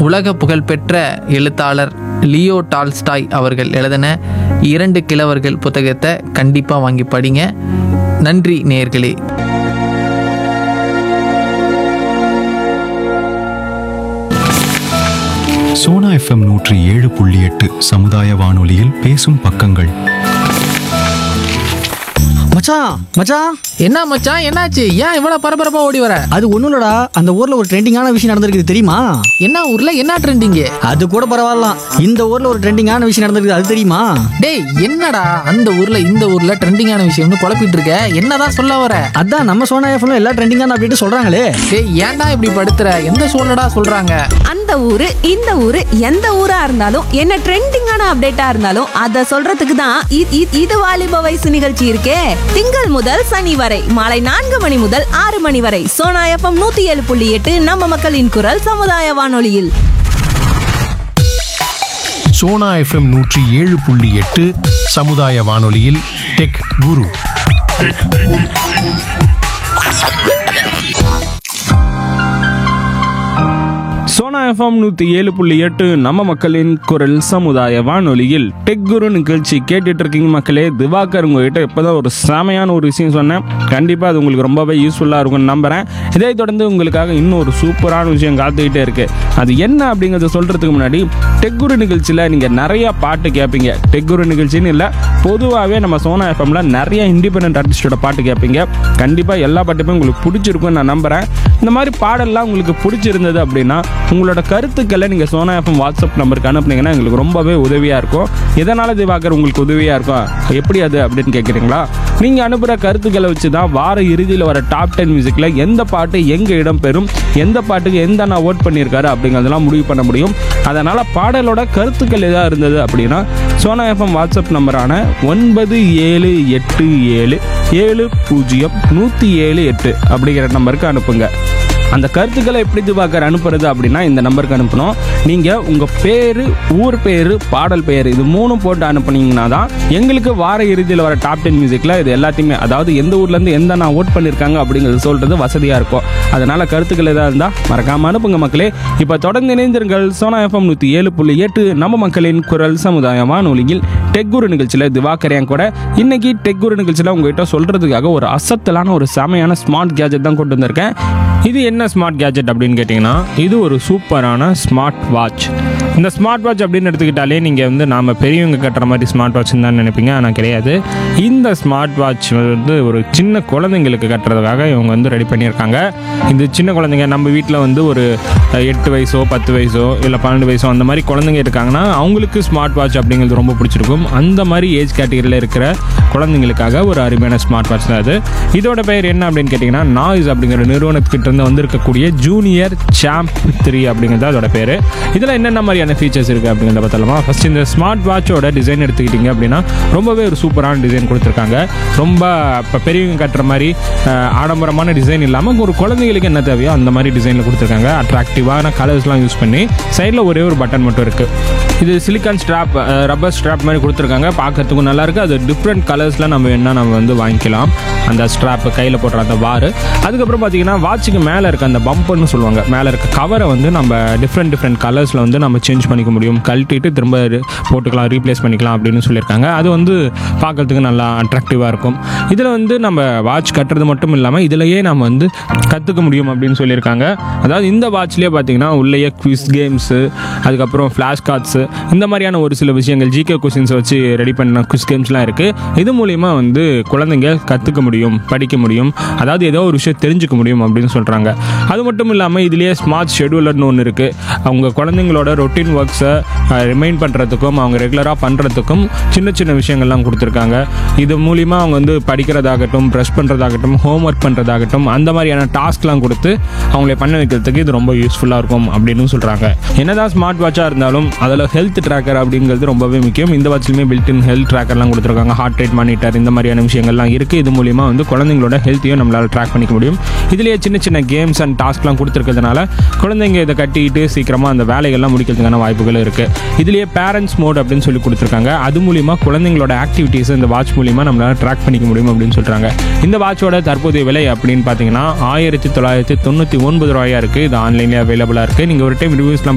உலக புகழ்பெற்ற எழுத்தாளர் லியோ டால்ஸ்டாய் அவர்கள் எழுதின இரண்டு கிழவர்கள் புத்தகத்தை கண்டிப்பாக வாங்கி படிங்க நன்றி நேயர்களே சோனா எஃப்எம் நூற்றி ஏழு புள்ளி எட்டு சமுதாய வானொலியில் பேசும் பக்கங்கள் மச்சான் மச்சான் என்ன மச்சான் என்னாச்சு ஏன் இவ்வளோ பரபரப்பா ஓடி வர அது ஒண்ணும் இல்லடா அந்த ஊர்ல ஒரு ட்ரெண்டிங்கான விஷயம் நடந்திருக்குது தெரியுமா என்ன ஊர்ல என்ன ட்ரெண்டிங்கு அது கூட பரவாயில்ல இந்த ஊர்ல ஒரு ட்ரெண்டிங்கான விஷயம் நடந்திருக்குது அது தெரியுமா டேய் என்னடா அந்த ஊர்ல இந்த ஊர்ல ட்ரெண்டிங்கான விஷயம்னு குழப்பிட்டு இருக்க என்னதான் சொல்ல வர அதான் நம்ம சோனா எஃப்எம்ல எல்லா ட்ரெண்டிங்கான அப்படின்ட்டு சொல்றாங்களே டேய் ஏன்டா இப்படி படுத்துற எந்த சூழ்நிடா சொல்றாங்க அந்த ஊரு இந்த ஊரு எந்த ஊரா இருந்தாலும் என்ன ட்ரெண்டிங்கான அப்டேட்டா இருந்தாலும் அத சொல்றதுக்கு தான் இ- இ- இது வாலிப வயசு நிகழ்ச்சி இருக்கே திங்கள் முதல் சனி வரை மாலை நான்கு மணி முதல் ஆறு மணி வரை சோனா எஃப்எம் நூத்தி ஏழு புள்ளி எட்டு நம்ம மக்களின் குரல் சமுதாய வானொலியில் சோனா எஃப்எம் நூற்றி ஏழு புள்ளி எட்டு சமுதாய வானொலியில் டெக் குரு சோனா எஃப்எம் நூற்றி ஏழு புள்ளி எட்டு நம்ம மக்களின் குரல் சமுதாய வானொலியில் டெக் குரு நிகழ்ச்சி கேட்டுட்டு இருக்கீங்க மக்களே திவாகர் உங்ககிட்ட இப்போதான் ஒரு செமையான ஒரு விஷயம் சொன்னேன் கண்டிப்பாக அது உங்களுக்கு ரொம்பவே யூஸ்ஃபுல்லாக இருக்கும்னு நம்புகிறேன் இதை தொடர்ந்து உங்களுக்காக இன்னும் ஒரு சூப்பரான விஷயம் காத்துக்கிட்டே இருக்கு அது என்ன அப்படிங்கிறத சொல்கிறதுக்கு முன்னாடி டெக் குரு நிகழ்ச்சியில் நீங்கள் நிறைய பாட்டு கேட்பீங்க டெக் குரு நிகழ்ச்சின்னு இல்லை பொதுவாகவே நம்ம சோனா எஃப்எம்ல நிறைய இண்டிபெண்டன்ட் ஆர்டிஸ்டோட பாட்டு கேட்பீங்க கண்டிப்பாக எல்லா பாட்டுமே உங்களுக்கு பிடிச்சிருக்கும்னு நான் நம்புகிறேன் இந்த மாதிரி பாடல்லாம் உங்களுக்கு பிடிச்சிருந்தது அப்படின்னா உங்களோட கருத்துக்களை நீங்கள் சோனா எஃப்எம் வாட்ஸ்அப் நம்பருக்கு அனுப்புனீங்கன்னா எங்களுக்கு ரொம்பவே உதவியாக இருக்கும் எதனால் திவாகர் உங்களுக்கு உதவியாக இருக்கும் எப்படி அது அப்படின்னு கேட்குறீங்களா நீங்கள் அனுப்புகிற கருத்துக்களை வச்சு தான் வார இறுதியில் வர டாப் டென் மியூசிக்கில் எந்த பாட்டு எங்கே இடம் பெறும் எந்த பாட்டுக்கு எந்த நான் ஓட் பண்ணியிருக்காரு அப்படிங்கிறதெல்லாம் முடிவு பண்ண முடியும் அதனால் பாடலோட கருத்துக்கள் எதாக இருந்தது அப்படின்னா சோனா எஃப்எம் வாட்ஸ்அப் நம்பரான ஒன்பது ஏழு எட்டு ஏழு ஏழு பூஜ்ஜியம் நூற்றி ஏழு எட்டு அப்படிங்கிற நம்பருக்கு அனுப்புங்க அந்த கருத்துக்களை எப்படி திவாகர் அனுப்புறது அப்படின்னா இந்த நம்பருக்கு அனுப்பணும் நீங்கள் உங்கள் பேர் ஊர் பேர் பாடல் பெயர் இது மூணும் போட்டு அனுப்புனீங்கன்னா தான் எங்களுக்கு வார இறுதியில் வர டாப் டென் மியூசிக்கில் இது எல்லாத்தையுமே அதாவது எந்த ஊர்லேருந்து எந்த நான் ஓட் பண்ணியிருக்காங்க அப்படிங்கிறது சொல்கிறது வசதியாக இருக்கும் அதனால் கருத்துக்கள் எதாக இருந்தால் மறக்காமல் அனுப்புங்க மக்களே இப்போ தொடர்ந்து இணைந்திருங்கள் சோனா எஃப்எம் நூற்றி ஏழு புள்ளி எட்டு நம்ம மக்களின் குரல் சமுதாய வானொலியில் டெக்குரு நிகழ்ச்சியில் திவாகர் என் கூட இன்னைக்கு டெக்குரு நிகழ்ச்சியில் உங்ககிட்ட சொல்கிறதுக்காக ஒரு அசத்தலான ஒரு செமையான ஸ்மார்ட் கேஜெட் தான் கொண்டு வந்திருக்கேன் இது என்ன ஸ்மார்ட் கேஜெட் அப்படின்னு கேட்டிங்கன்னா இது ஒரு சூப்பரான ஸ்மார்ட் வாட்ச் இந்த ஸ்மார்ட் வாட்ச் அப்படின்னு எடுத்துக்கிட்டாலே நீங்கள் வந்து நாம் பெரியவங்க கட்டுற மாதிரி ஸ்மார்ட் வாட்ச் தான் நினைப்பீங்க ஆனால் கிடையாது இந்த ஸ்மார்ட் வாட்ச் வந்து ஒரு சின்ன குழந்தைங்களுக்கு கட்டுறதுக்காக இவங்க வந்து ரெடி பண்ணியிருக்காங்க இந்த சின்ன குழந்தைங்க நம்ம வீட்டில் வந்து ஒரு அஹ், எட்டு வயசோ பத்து வயசோ இல்லை பன்னெண்டு வயசோ அந்த மாதிரி குழந்தைங்க இருக்காங்கன்னா அவங்களுக்கு ஸ்மார்ட் வாட்ச் அப்படிங்கிறது ரொம்ப பிடிச்சிருக்கும் அந்த மாதிரி ஏஜ் கேட்டகரியில் இருக்கிற குழந்தைங்களுக்காக ஒரு அருமையான ஸ்மார்ட் வாட்ச் தான் அது இதோட பெயர் என்ன அப்படின்னு கேட்டிங்கன்னா நாய்ஸ் அப்படிங்கிற நிறுவனத்துக்கிட்ட இருந்து வந்திருக்கக்கூடிய ஜூனியர் சாம்ப் த்ரீ அப்படிங்கிறது அதோட பேர் இதில் என்னென்ன மாதிரியான ஃபீச்சர்ஸ் இருக்குது அப்படிங்கிறத பார்த்தலாமா ஃபர்ஸ்ட் இந்த ஸ்மார்ட் வாட்சோட டிசைன் எடுத்துக்கிட்டிங்க அப்படின்னா ரொம்பவே ஒரு சூப்பரான டிசைன் கொடுத்துருக்காங்க ரொம்ப இப்போ பெரியவங்க கட்டுற மாதிரி அஹ், ஆடம்பரமான டிசைன் இல்லாமல் ஒரு குழந்தைங்களுக்கு என்ன தேவையோ அந்த மாதிரி டிசைனில் கொடுத்துருக்காங்க அட்ராக்டிவான கலர்ஸ்லாம் யூஸ் பண்ணி சைடில் ஒரே ஒரு பட்டன் மட்டும் இருக்குது இது சிலிக்கான் ஸ்ட்ராப் ரப்பர் ஸ்ட்ராப் மாதிரி கொடுத்துருக்காங்க பார்க்கறதுக்கும் நல்லா இருக்கு அது டிஃப்ரெண்ட் கலர்ஸில் நம்ம வேணா நம்ம வந்து வாங்கிக்கலாம் அந்த ஸ்ட்ராப் கையில் போடுற அந்த வார் அதுக்கப்புறம் பார்த்தீங்கன்னா வாட்சுக்கு மேலே இருக்க அந்த பம்பர்னு சொல்லுவாங்க மேலே இருக்க கவரை வந்து நம்ம டிஃப்ரெண்ட் டிஃப்ரெண்ட் கலர்ஸில் வந்து நம்ம சேஞ்ச் பண்ணிக்க முடியும் கழட்டிட்டு திரும்ப re- போட்டுக்கலாம் ரீப்ளேஸ் பண்ணிக்கலாம் அப்படின்னு சொல்லியிருக்காங்க அது வந்து பார்க்கறதுக்கு நல்லா அட்ராக்டிவாக இருக்கும் இதில் வந்து நம்ம வாட்ச் கட்டுறது மட்டும் இல்லாமல் இதுலயே நம்ம வந்து கற்றுக்க முடியும் அப்படின்னு சொல்லியிருக்காங்க அதாவது இந்த வாட்ச்லேயே பார்த்தீங்கன்னா உள்ளேயே குவிஸ் கேம்ஸு அதுக்கப்புறம் ஃப்ளாஷ் கார்ட்ஸு இந்த மாதிரியான ஒரு சில விஷயங்கள் ஜிகே கொஸ்டின்ஸ் வச்சு ரெடி பண்ண குவிஸ் கேம்ஸ்லாம் இருக்குது இது மூலிமா வந்து குழந்தைங்க கற்றுக்க முடியும் படிக்க முடியும் அதாவது ஏதோ ஒரு விஷயம் தெரிஞ்சுக்க முடியும் அப்படின்னு சொல்கிறாங்க அது மட்டும் இல்லாமல் இதுலேயே ஸ்மார்ட் ஷெடியூலர்னு ஒன்று இருக்குது அவங்க குழந்தைங்களோட ரொட்டீன் ஒர்க்ஸை ரிமைண்ட் பண்ணுறதுக்கும் அவங்க ரெகுலராக பண்ணுறதுக்கும் சின்ன சின்ன விஷயங்கள்லாம் கொடுத்துருக்காங்க இது மூலிமா அவங்க வந்து படிக்கிறதாகட்டும் ப்ரெஷ் பண்ணுறதாகட்டும் ஹோம் ஒர்க் பண்ணுறதாகட்டும் அந்த மாதிரியான டாஸ்க்லாம் கொடுத்து அவங்களை பண்ண வைக்கிறதுக்கு இது ரொம்ப யூஸ்ஃபுல்லாக இருக்கும் அப்படின்னு சொல்கிறாங்க என்னதான் ஸ்மார்ட் வாட்சாக இருந்தாலும் அதில் ஹெல்த் ட்ராக்கர் அப்படிங்கிறது ரொம்பவே முக்கியம் இந்த வாட்ச்லையுமே பில்டின் ஹெல்த் ட்ராக்கர்லாம் கொடுத்துருக்காங்க ஹார்ட் ரேட் மானிட்டர் இந்த மாதிரியான விஷயங்கள்லாம் இருக்குது இது மூலிமா வந்து குழந்தைங்களோட ஹெல்த்தையும் நம்மளால் ட்ராக் பண்ணிக்க முடியும் இதுலேயே சின்ன சின்ன கேம்ஸ் அண்ட் டாஸ்க்லாம் கொடுத்துருக்கிறதுனால குழந்தைங்க இதை கட்டிக்கிட்டு சீக்கிரமாக அந்த வேலைகள்லாம் முடிக்கிறதுக்கான வாய்ப்புகள் இருக்குது இதுலேயே பேரண்ட்ஸ் மோட் அப்படின்னு சொல்லி கொடுத்துருக்காங்க அது மூலிமா குழந்தைங்களோட ஆக்டிவிட்டீஸ் இந்த வாட்ச் மூலிமா நம்மளால் ட்ராக் பண்ணிக்க முடியும் அப்படின்னு சொல்கிறாங்க இந்த வாட்சோட தற்போதைய விலை அப்படின்னு பார்த்தீங்கன்னா ஆயிரத்தி தொள்ளாயிரத்தி தொண்ணூற்றி ஒன்பது ரூபாயா இருக்குது இது ஆன்லைன்லேயே அவைலபிளாக இருக்குது நீங்கள் ஒரு டைம் ரிவ்யூஸ் நம்ம